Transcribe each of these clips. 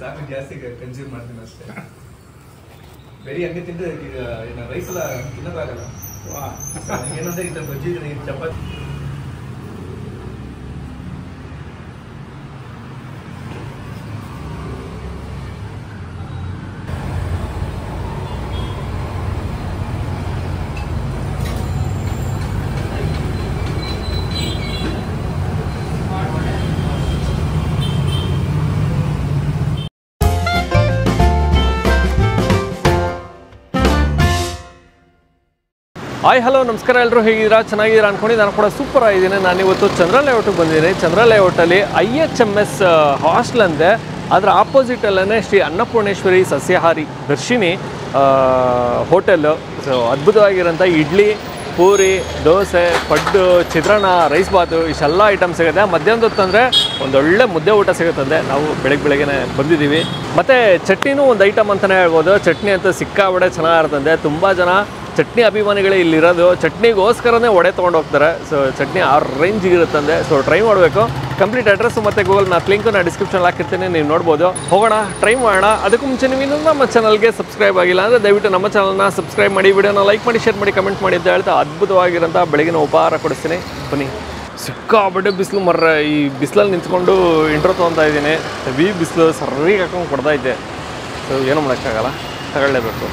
ಸಾಕು ಜಾಸ್ತಿ ಕನ್ಸ್ಯೂಮ್ ಮಾಡ್ತೀನಿ ಅಷ್ಟೇ ಬರೀ ಹಂಗೆ ತಿಂದ್ರೆ ಈಗ ಏನು ರೈಸ್ ಎಲ್ಲ ತಿನ್ನೋಕ್ಕಾಗಲ್ಲ So, ಏನಂದ್ರೆ ಇಂಥ ಬಜ್ಜಿ ಈ ಚಪಾತಿ ಹಾಯ್ ಹಲೋ ನಮಸ್ಕಾರ ಎಲ್ಲರೂ ಹೇಗಿದ್ದೀರಾ ಚೆನ್ನಾಗಿದ್ದೀರಾ ಅನ್ಕೊಂಡು ನಾನು ಕೂಡ ಸೂಪರ್ ಆಗಿದ್ದೀನಿ ನಾನು ಇವತ್ತು ಚಂದ್ರ ಲೇಔಟಿಗೆ ಬಂದಿದ್ದೀನಿ ಚಂದ್ರ ಲೇಔಟಲ್ಲಿ I H M S hostel ಅಂದೆ ಅದರ ಆಪೋಸಿಟಲ್ಲೇ ಶ್ರೀ ಅನ್ನಪೂರ್ಣೇಶ್ವರಿ ಸಸ್ಯಾಹಾರಿ ದರ್ಶಿನಿ ಹೋಟೆಲ್ಲು ಸೊ ಅದ್ಭುತವಾಗಿರೋಂಥ ಇಡ್ಲಿ ಪೂರಿ ದೋಸೆ ಪಡ್ಡು ಚಿತ್ರಾನ್ನ ರೈಸ್ ಬಾತು ಇಷ್ಟೆಲ್ಲ ಐಟಮ್ ಸಿಗುತ್ತೆ ಮಧ್ಯಾಹ್ನದ ಹೊತ್ತಂದರೆ ಒಂದೊಳ್ಳೆ ಮುದ್ದೆ ಊಟ ಸಿಗುತ್ತದೆ ನಾವು ಬೆಳಗ್ಗೆ ಬೆಳಗ್ಗೆನೆ ಬಂದಿದ್ದೀವಿ ಮತ್ತು ಚಟ್ನಿನೂ ಒಂದು ಐಟಮ್ ಅಂತಲೇ ಹೇಳ್ಬೋದು ಚಟ್ನಿ ಅಂತ ಸಿಕ್ಕಾಬಡೆ ಚೆನ್ನಾಗಿರ್ತದೆ ತುಂಬ ಜನ ಚಟ್ನಿ ಅಭಿಮಾನಿಗಳೇ ಇಲ್ಲಿರೋದು ಚಟ್ನಿಗೋಸ್ಕರನೇ ಒಡೆ ತೊಗೊಂಡು ಹೋಗ್ತಾರೆ ಸೊ ಚಟ್ನಿ ಆ ರೇಂಜಿಗೆ ಇರುತ್ತಂದೆ ಸೊ ಟ್ರೈ ಮಾಡಬೇಕು ಕಂಪ್ಲೀಟ್ ಅಡ್ರೆಸ್ ಮತ್ತು ಗೂಗಲ್ ಮ್ಯಾಪ್ ಲಿಂಕ್ ನಾನು ಡಿಸ್ಕ್ರಿಪ್ಷನ್ ಹಾಕಿರ್ತೀನಿ ನೀವು ನೋಡ್ಬೋದು ಹೋಗೋಣ ಟ್ರೈ ಮಾಡೋಣ ಅದಕ್ಕೂ ಮುಂಚೆ ನೀವು ಇನ್ನೂ ನಮ್ಮ ಚಾನಲ್ಗೆ ಸಬ್ಸ್ಕ್ರೈಬ್ ಆಗಿಲ್ಲ ಅಂದರೆ ದಯವಿಟ್ಟು ನಮ್ಮ ಚಾನಲ್ನ ಸಬ್ಸ್ಕ್ರೈಬ್ ಮಾಡಿ ವಿಡಿಯೋನ ಲೈಕ್ ಮಾಡಿ ಶೇರ್ ಮಾಡಿ ಕಮೆಂಟ್ ಮಾಡಿ ಅಂತ ಹೇಳ್ತಾ ಅದ್ಭುತವಾಗಿರೋಂಥ ಬೆಳಗಿನ ಉಪಹಾರ ಕೊಡಿಸ್ತೀನಿ ಬನ್ನಿ ಸಿಕ್ಕಾಬಟ್ಟೆ ಬಿಸಿಲು ಮರ್ರ ಈ ಬಿಸಿಲಲ್ಲಿ ನಿಂತ್ಕೊಂಡು ಇಂಟ್ರೋ ತೊಗೊತಾ ಇದ್ದೀನಿ ಹೆವಿ ಬಿಸಿಲು ಸರ್ರಿಗೆ ಹಾಕೊಂಡು ಕೊಡ್ತಾ ಇದ್ದೆ ಸೊ ಏನೂ ಮಾಡೋಕ್ಕಾಗಲ್ಲ ತಗೊಳ್ಳೇಬೇಕು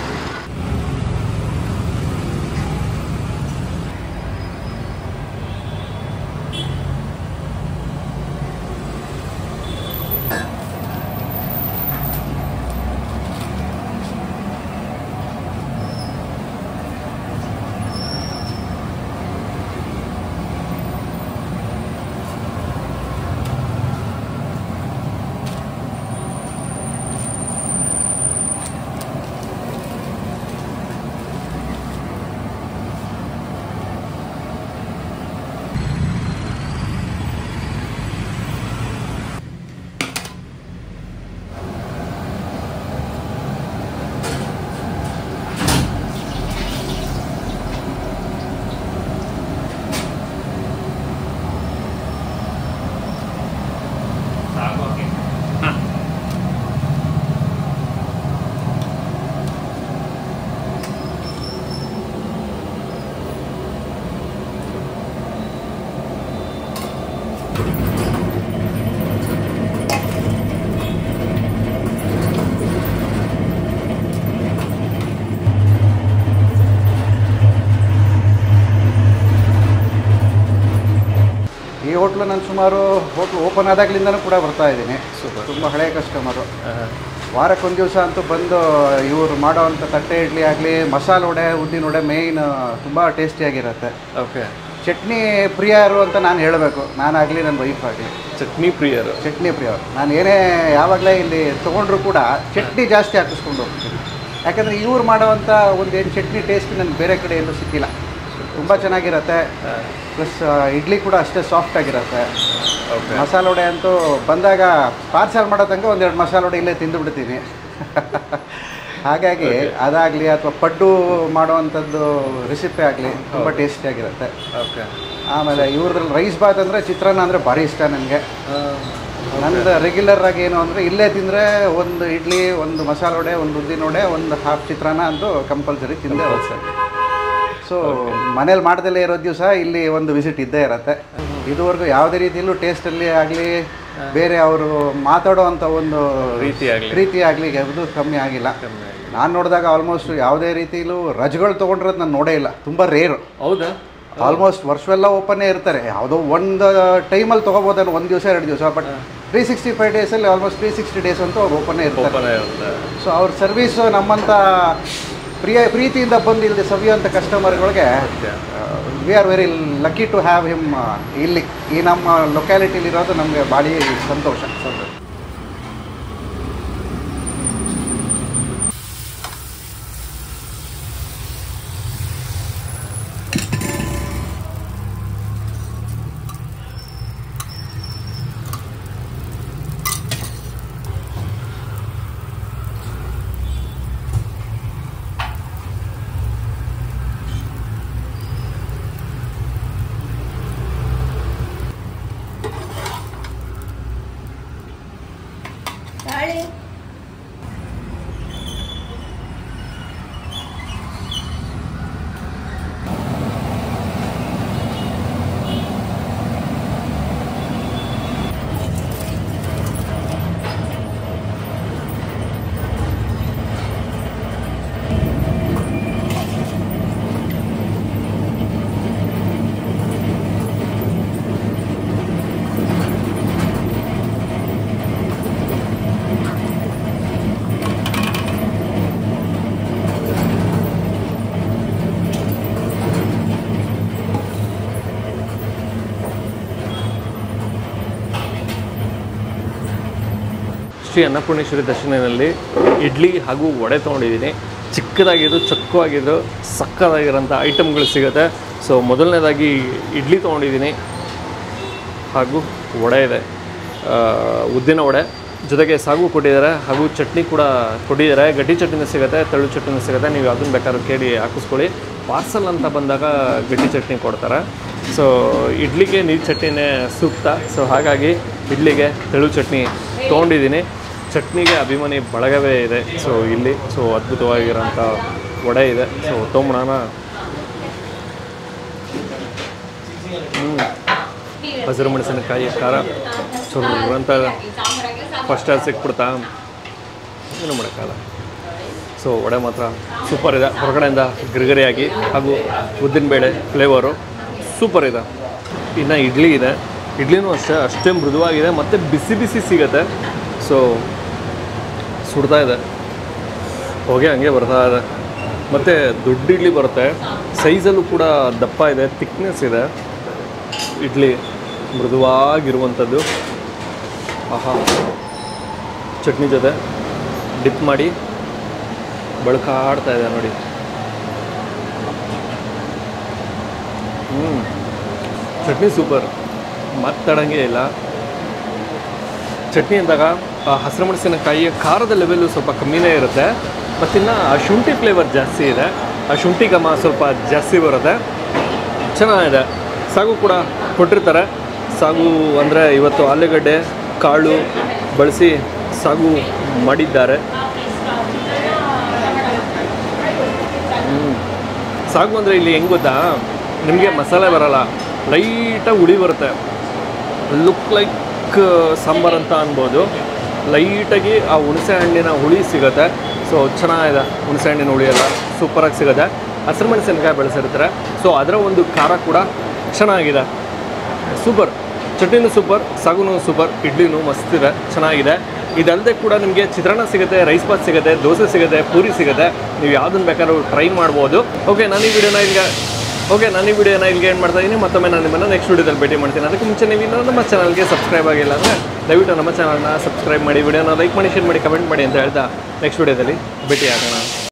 ಈ ಹೋಟ್ಲು ನಾನು ಸುಮಾರು ಹೋಟ್ಲು ಓಪನ್ ಆದಾಗ್ಲಿಂದನೂ ಕೂಡ ಬರ್ತಾ ಇದ್ದೀನಿ ತುಂಬ ಹಳೆಯ ಕಸ್ಟಮರು ವಾರಕ್ಕೊಂದು ದಿವಸ ಅಂತೂ ಬಂದು ಇವರು ಮಾಡೋವಂಥ ತಟ್ಟೆ ಇಡ್ಲಿ ಆಗಲಿ ಮಸಾಲೆ ವಡೆ ಉದ್ದಿನ ವಡೆ ಮೇಯ್ನ್ ತುಂಬ ಟೇಸ್ಟಿಯಾಗಿರುತ್ತೆ ಓಕೆ ಚಟ್ನಿ ಪ್ರಿಯರು ಅಂತ ನಾನು ಹೇಳಬೇಕು ನಾನಾಗಲಿ ನನ್ನ ವೈಫ್ ಆಗಲಿ ಚಟ್ನಿ ಪ್ರಿಯರು ಚಟ್ನಿ ಪ್ರಿಯರು ನಾನು ಏನೇ ಯಾವಾಗಲೇ ಇಲ್ಲಿ ತೊಗೊಂಡ್ರು ಕೂಡ ಚಟ್ನಿ ಜಾಸ್ತಿ ಹಾಕಿಸ್ಕೊಂಡು ಹೋಗ್ತೀನಿ ಯಾಕಂದರೆ ಇವ್ರು ಮಾಡೋವಂಥ ಒಂದು ಏನು ಚಟ್ನಿ ಟೇಸ್ಟ್ ನನಗೆ ಬೇರೆ ಕಡೆ ಎಲ್ಲೂ ಸಿಕ್ಕಿಲ್ಲ ತುಂಬ ಚೆನ್ನಾಗಿರುತ್ತೆ ಪ್ಲಸ್ ಇಡ್ಲಿ ಕೂಡ ಅಷ್ಟೇ ಸಾಫ್ಟ್ ಆಗಿರುತ್ತೆ ಓಕೆ ಮಸಾಲೆ ವಡೆ ಅಂತೂ ಬಂದಾಗ ಪಾರ್ಸಲ್ ಮಾಡೋ ತನಕ ಒಂದೆರಡು ಮಸಾಲೆ ವಡೆ ಇಲ್ಲೇ ತಿಂದು ಬಿಡ್ತೀನಿ ಹಾಗಾಗಿ ಅದಾಗಲಿ ಅಥವಾ ಪಡ್ಡು ಮಾಡೋವಂಥದ್ದು ರೆಸಿಪಿ ಆಗಲಿ ತುಂಬ ಟೇಸ್ಟಿಯಾಗಿರುತ್ತೆ ಓಕೆ ಆಮೇಲೆ ಇವ್ರದ್ರಲ್ಲಿ ರೈಸ್ ಬಾತ್ ಅಂದರೆ ಚಿತ್ರಾನ್ನ ಅಂದರೆ ಭಾರಿ ಇಷ್ಟ ನನಗೆ ನಂದು ರೆಗ್ಯುಲರ್ ಆಗಿ ಏನು ಅಂದರೆ ಇಲ್ಲೇ ತಿಂದರೆ ಒಂದು ಇಡ್ಲಿ ಒಂದು ಮಸಾಲೆ ವಡೆ ಒಂದು ಉದ್ದಿನ ವಡೆ ಒಂದು ಹಾಫ್ ಚಿತ್ರಾನ್ನ ಅಂತೂ ಕಂಪಲ್ಸರಿ ತಿಂದೇ ಹೋಗ್ತಾರೆ ಸೊ ಮನೇಲಿ ಮಾಡ್ದಲ್ಲೇ ಇರೋ ದಿವಸ ಇಲ್ಲಿ ಒಂದು ವಿಸಿಟ್ ಇದ್ದೇ ಇರತ್ತೆ ಇದುವರೆಗೂ ಯಾವುದೇ ರೀತಿಯಲ್ಲೂ ಟೇಸ್ಟಲ್ಲಿ ಆಗಲಿ ಬೇರೆ ಅವರು ಮಾತಾಡೋ ಅಂಥ ಒಂದು ರೀತಿ ಆಗ್ಲಿ. ಪ್ರೀತಿ ಆಗಲಿ ಯಾವುದು ಕಮ್ಮಿ ಆಗಿಲ್ಲ ನಾನು ನೋಡಿದಾಗ ಆಲ್ಮೋಸ್ಟ್ ಯಾವುದೇ ರೀತಿಲೂ ರಜಗಳು ತೊಗೊಂಡಿರೋದು ನಾನು ನೋಡೇ ಇಲ್ಲ ತುಂಬ ರೇರು ಹೌದಾ ಆಲ್ಮೋಸ್ಟ್ ವರ್ಷವೆಲ್ಲ ಓಪನ್ನೇ ಇರ್ತಾರೆ ಯಾವುದೋ ಒಂದು ಟೈಮಲ್ಲಿ ತೊಗೋಬೋದೇನೋ ಒಂದು ದಿವಸ ಎರಡು ದಿವಸ ಬಟ್ ತ್ರೀ ಸಿಕ್ಸ್ಟಿ ಫೈವ್ ಡೇಸಲ್ಲಿ ಆಲ್ಮೋಸ್ಟ್ ತ್ರೀ ಸಿಕ್ಸ್ಟಿ ಡೇಸ್ ಅಂತೂ ಅವ್ರು ಓಪನ್ನೇ ಇರ್ತಾರೆ ಓಪನ್ ಇರುತ್ತೆ ಸೊ ಅವ್ರ ಸರ್ವಿಸು ನಮ್ಮಂಥ ಪ್ರಿಯ ಪ್ರೀತಿಯಿಂದ ಬಂದು ಇಲ್ಲಿ ಸವಿಯುವಂಥ ಕಸ್ಟಮರ್ಗಳಿಗೆ we are very lucky to have him ಇಲ್ಲಿ ಈ ನಮ್ಮ ಲೊಕ್ಯಾಲಿಟಿಲಿರೋದು ನಮಗೆ ಭಾರಿ ಸಂತೋಷ ಶ್ರೀ ಅನ್ನಪೂರ್ಣೇಶ್ವರಿ ದರ್ಶನದಲ್ಲಿ ಇಡ್ಲಿ ಹಾಗೂ ವಡೆ ತೊಗೊಂಡಿದ್ದೀನಿ ಚಿಕ್ಕದಾಗಿದ್ದು ಚೊಕ್ಕವಾಗಿದ್ದು ಸಕ್ಕದಾಗಿರೋಂಥ ಐಟಮ್ಗಳು ಸಿಗುತ್ತೆ ಸೊ ಮೊದಲನೇದಾಗಿ ಇಡ್ಲಿ ತೊಗೊಂಡಿದ್ದೀನಿ ಹಾಗೂ ವಡೆ ಇದೆ ಆ, ಉದ್ದಿನ ವಡೆ ಜೊತೆಗೆ ಸಾಗು ಕೊಟ್ಟಿದ್ದಾರೆ ಹಾಗೂ ಚಟ್ನಿ ಕೂಡ ಕೊಟ್ಟಿದ್ದಾರೆ ಗಟ್ಟಿ ಚಟ್ನಿನೂ ಸಿಗುತ್ತೆ ತೆಳು ಚಟ್ನಿನೂ ಸಿಗುತ್ತೆ ನೀವು ಅದನ್ನು ಬೇಕಾದ್ರೂ ಕೇಳಿ ಹಾಕಿಸ್ಕೊಳ್ಳಿ ಪಾರ್ಸಲ್ ಅಂತ ಬಂದಾಗ ಗಟ್ಟಿ ಚಟ್ನಿ ಕೊಡ್ತಾರೆ ಸೊ ಇಡ್ಲಿಗೆ ನೀರು ಚಟ್ನಿನೇ ಸೂಕ್ತ ಸೊ ಹಾಗಾಗಿ ಇಡ್ಲಿಗೆ ತೆಳು ಚಟ್ನಿ ತೊಗೊಂಡಿದ್ದೀನಿ ಚಟ್ನಿಗೆ ಅಭಿಮಾನಿ ಬಳಗವೇ ಇದೆ ಸೊ ಇಲ್ಲಿ ಸೊ ಅದ್ಭುತವಾಗಿರೋಂಥ ವಡೆ ಇದೆ ಸೊ ತೊಗೊಂಬಿಡೋಣ ಹಸಿರು ಮೆಣಸಿನಕಾಯಿ ಖಾರ ಚುರ್ ಅಂತ ಫಸ್ಟ್ ಅಲ್ಲಿ ಸಿಕ್ಬಿಡ್ತಾ ಏನು ಮಾಡೋಕ್ಕಲ್ಲ ಸೊ ವಡೆ ಮಾತ್ರ ಸೂಪರ್ ಇದೆ ಹೊರಗಡೆಯಿಂದ ಗಿರಿಗರಿಯಾಗಿ ಹಾಗೂ ಉದ್ದಿನಬೇಳೆ ಫ್ಲೇವರು ಸೂಪರ್ ಇದೆ ಇನ್ನು ಇಡ್ಲಿ ಇದೆ ಇಡ್ಲಿನೂ ಅಷ್ಟೇ ಅಷ್ಟೇ ಮೃದುವಾಗಿದೆ ಮತ್ತು ಬಿಸಿ ಬಿಸಿ ಸಿಗುತ್ತೆ ಸೊ ಸುಡ್ತಾ ಇದೆ ಹೊಗೆ ಹಂಗೆ ಬರ್ತಾ ಇದೆ ಮತ್ತು ದೊಡ್ಡ ಇಡ್ಲಿ ಬರುತ್ತೆ ಸೈಜಲ್ಲೂ ಕೂಡ ದಪ್ಪ ಇದೆ ಥಿಕ್ನೆಸ್ ಇದೆ ಇಡ್ಲಿ ಮೃದುವಾಗಿರುವಂಥದ್ದು ಆಹಾ ಚಟ್ನಿ ಜೊತೆ ಡಿಪ್ ಮಾಡಿ ಬಳ್ಕಾಡ್ತಾ ಇದೆ ನೋಡಿ ಹ್ಞೂ ಚಟ್ನಿ ಸೂಪರ್ ಮಾತಾಡಂಗೆ ಇಲ್ಲ ಚಟ್ನಿ ಅಂದಾಗ ಆ ಹಸಿರು ಮೆಣಸಿನಕಾಯಿಯ ಖಾರದ ಲೆವೆಲ್ಲು ಸ್ವಲ್ಪ ಕಮ್ಮಿನೇ ಇರುತ್ತೆ ಮತ್ತಿನ್ನು ಆ ಶುಂಠಿ ಫ್ಲೇವರ್ ಜಾಸ್ತಿ ಇದೆ ಆ ಶುಂಠಿ ಘಮ ಸ್ವಲ್ಪ ಜಾಸ್ತಿ ಬರುತ್ತೆ ಚೆನ್ನಾಗಿದೆ ಸಾಗು ಕೂಡ ಕೊಟ್ಟಿರ್ತಾರೆ ಸಾಗು ಅಂದರೆ ಇವತ್ತು ಆಲೂಗಡ್ಡೆ ಕಾಳು ಬಳಸಿ ಸಾಗು ಮಾಡಿದ್ದಾರೆ ಹ್ಮ್. ಸಾಗು ಅಂದರೆ ಇಲ್ಲಿ ಹೆಂಗೆ ಗೊತ್ತಾ ನಿಮಗೆ ಮಸಾಲೆ ಬರಲ್ಲ ಲೈಟಾಗಿ ಹುಳಿ ಬರುತ್ತೆ ಲುಕ್ ಲೈಕ್ ಸಾಂಬಾರ್ ಅಂತ ಅನ್ಬೋದು ಲೈಟಾಗಿ ಆ ಹುಣಸೆ ಹಣ್ಣಿನ ಹುಳಿ ಸಿಗುತ್ತೆ ಸೊ ಚೆನ್ನಾಗಿದೆ ಹುಣಸೆ ಹಣ್ಣಿನ ಹುಳಿ ಎಲ್ಲ ಸೂಪರಾಗಿ ಸಿಗುತ್ತೆ ಹಸಿರು ಮೆಣಸಿನಕಾಯಿ ಬೆಳೆಸಿರ್ತಾರೆ ಸೊ ಅದರ ಒಂದು ಖಾರ ಕೂಡ ಚೆನ್ನಾಗಿದೆ ಸೂಪರ್ ಚಟ್ನಿನೂ ಸೂಪರ್ ಸಾಗುನೂ ಸೂಪರ್ ಇಡ್ಲಿನೂ ಮಸ್ತಿದೆ ಚೆನ್ನಾಗಿದೆ ಇದಲ್ಲದೆ ಕೂಡ ನಿಮಗೆ ಚಿತ್ರಾನ್ನ ಸಿಗುತ್ತೆ ರೈಸ್ ಬಾತ್ ಸಿಗುತ್ತೆ ದೋಸೆ ಸಿಗುತ್ತೆ ಪೂರಿ ಸಿಗುತ್ತೆ ನೀವು ಯಾವುದನ್ನು ಬೇಕಾದ್ರೂ ಟ್ರೈ ಮಾಡ್ಬೋದು ಓಕೆ ನಾನು ಈ ವಿಡಿಯೋನ ಇಲ್ಲಿಗೆ ಓಕೆ ನಾನು ಈ ವಿಡಿಯೋನ ಇಲ್ಲಿಗೆ ಏನು ಮಾಡ್ತಾ ಇದ್ದೀನಿ ಮತ್ತೊಮ್ಮೆ ನಾನು ನಿಮ್ಮನ್ನು ನೆಕ್ಸ್ಟ್ ವಿಡಿಯೋದಲ್ಲಿ ಭೇಟಿ ಮಾಡ್ತೀನಿ ಅದಕ್ಕೆ ಮುಂಚೆ ನೀವು ಇನ್ನೂ ನಮ್ಮ ಚಾನಲ್ಗೆ ಸಬ್ಸ್ಕ್ರೈಬ್ ಆಗಿಲ್ಲ ಅಂದರೆ ದಯವಿಟ್ಟು ನಮ್ಮ ಚಾನಲ್ನ ಸಬ್ಸ್ಕ್ರೈಬ್ ಮಾಡಿ ವಿಡಿಯೋನ ಲೈಕ್ ಮಾಡಿ ಶೇರ್ ಮಾಡಿ ಕಮೆಂಟ್ ಮಾಡಿ ಅಂತ ಹೇಳ್ತಾ ನೆಕ್ಸ್ಟ್ ವಿಡಿಯೋದಲ್ಲಿ ಭೇಟಿ ಆಗೋಣ